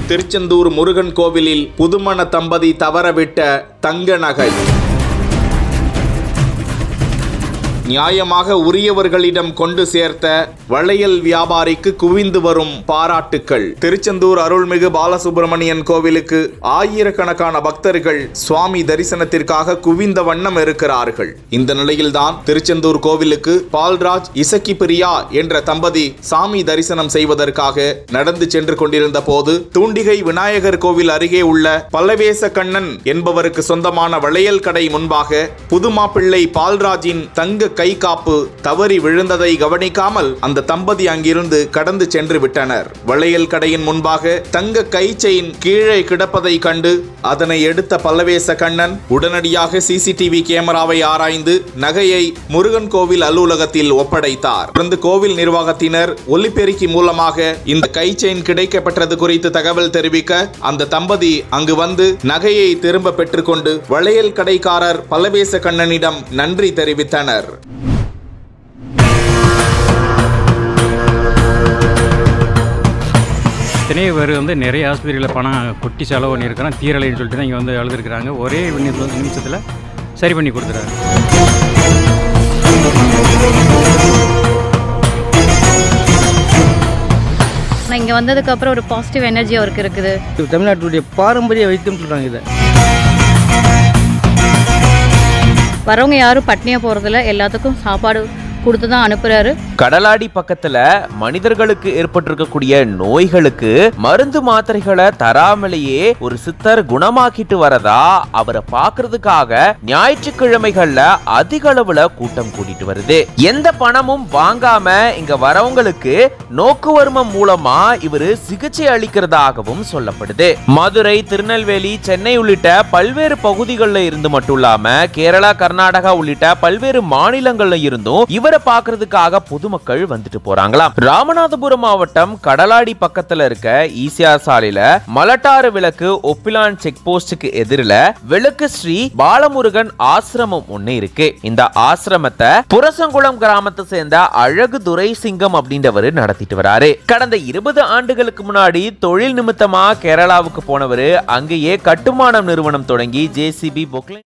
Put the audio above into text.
திருச்செந்தூர் முருகன் கோவிலில் புதுமண தம்பதி தவறவிட்ட தங்க நகை நியாயமாக உரியவர்களிடம் கொண்டு சேர்த்த வளையல் வியாபாரிக்கு குவிந்து வரும் பாராட்டுக்கள் திருச்செந்தூர் அருள்மிகு பாலசுப்பிரமணியன் கோவிலுக்கு ஆயிரக்கணக்கான பக்தர்கள் சுவாமி தரிசனத்திற்காக குவிந்த வண்ணம் இருக்கிறார்கள் இந்த நிலையில்தான் திருச்செந்தூர் கோவிலுக்கு பால்ராஜ் இசக்கி பிரியா என்ற தம்பதி சாமி தரிசனம் செய்வதற்காக நடந்து சென்று கொண்டிருந்த போது தூண்டிகை விநாயகர் கோவில் அருகே உள்ள பல்லவேச கண்ணன் என்பவருக்கு சொந்தமான வளையல் கடை முன்பாக புதுமாப்பிள்ளை பால்ராஜின் தங்க கை காப்பு தவறி விழுந்ததை கவனிக்காமல் அந்த தம்பதி அங்கிருந்து கடந்து சென்று விட்டனர் வளையல் கடையின் முன்பாக தங்க கை செயின் கீழே கிடப்பதை கண்டு அதனை எடுத்த பல்லவேச கண்ணன் உடனடியாக சிசிடிவி கேமராவை ஆராய்ந்து நகையை முருகன் கோவில் அலுவலகத்தில் ஒப்படைத்தார் தொடர்ந்து கோவில் நிர்வாகத்தினர் ஒலிபெருக்கி மூலமாக இந்த கை செயின் கிடைக்கப்பட்டது குறித்து தகவல் தெரிவிக்க அந்த தம்பதி அங்கு வந்து நகையை திரும்ப பெற்றுக்கொண்டு வளையல் கடைக்காரர் பல்லவேச கண்ணனிடம் நன்றி தெரிவித்தனர் எத்தனையோ பேர் வந்து நிறைய ஆஸ்பத்திரியில் பணம் கொட்டி செலவு பண்ணியிருக்கிறோம் தீரலைன்னு சொல்லிட்டு தான் இங்கே வந்து அழுதுருக்குறாங்க ஒரே நிமிஷத்துல- நிமிஷத்தில் சரி பண்ணி கொடுத்துறாரு நான் இங்கே வந்ததுக்கப்புறம் ஒரு பாசிட்டிவ் எனர்ஜி அவருக்கு இருக்குது இது தமிழ்நாட்டுடைய பாரம்பரிய வைத்தியம் சொல்கிறாங்க இதை வரவங்க யாரும் பட்னியாக போகிறதில்ல எல்லாத்துக்கும் சாப்பாடு கொடுத்து தான் அனுப்புகிறாரு கடலாடி பக்கத்துல மனிதர்களுக்கு ஏற்பட்டிருக்கக்கூடிய நோய்களுக்கு மருந்து மாத்திரைகளை தராமலேயே ஒரு சித்தர் குணமாக்கிட்டு வரதா அவரை பார்க்கிறதுக்காக ஞாயிற்றுக்கிழமைகள்ல அதிக அளவுல கூட்டம் கூட்டிட்டு வருது எந்த பணமும் வாங்காம இங்க வரவங்களுக்கு நோக்குவர்மம் மூலமா இவரு சிகிச்சை அளிக்கிறதாகவும் சொல்லப்படுது மதுரை திருநெல்வேலி சென்னை உள்ளிட்ட பல்வேறு பகுதிகளில் இருந்து மட்டும் இல்லாம கேரளா கர்நாடகா உள்ளிட்ட பல்வேறு மாநிலங்கள்ல இருந்தும் இவரை பார்க்கிறதுக்காக பொதுமக்கள் வந்துட்டு போறாங்களாம் ராமநாதபுரம் மாவட்டம் கடலாடி பக்கத்துல இருக்க ஈசிஆர் சாலையில மலட்டாறு விளக்கு ஒப்பிலான் செக் போஸ்டுக்கு எதிரில விளக்கு ஸ்ரீ பாலமுருகன் ஆசிரமம் ஒண்ணு இருக்கு இந்த ஆசிரமத்தை புரசங்குளம் கிராமத்தை சேர்ந்த அழகு துரை சிங்கம் அப்படின்றவர் நடத்திட்டு வராரு கடந்த இருபது ஆண்டுகளுக்கு முன்னாடி தொழில் நிமித்தமா கேரளாவுக்கு போனவர் அங்கேயே கட்டுமானம் நிறுவனம் தொடங்கி ஜேசிபி பொக்லைன்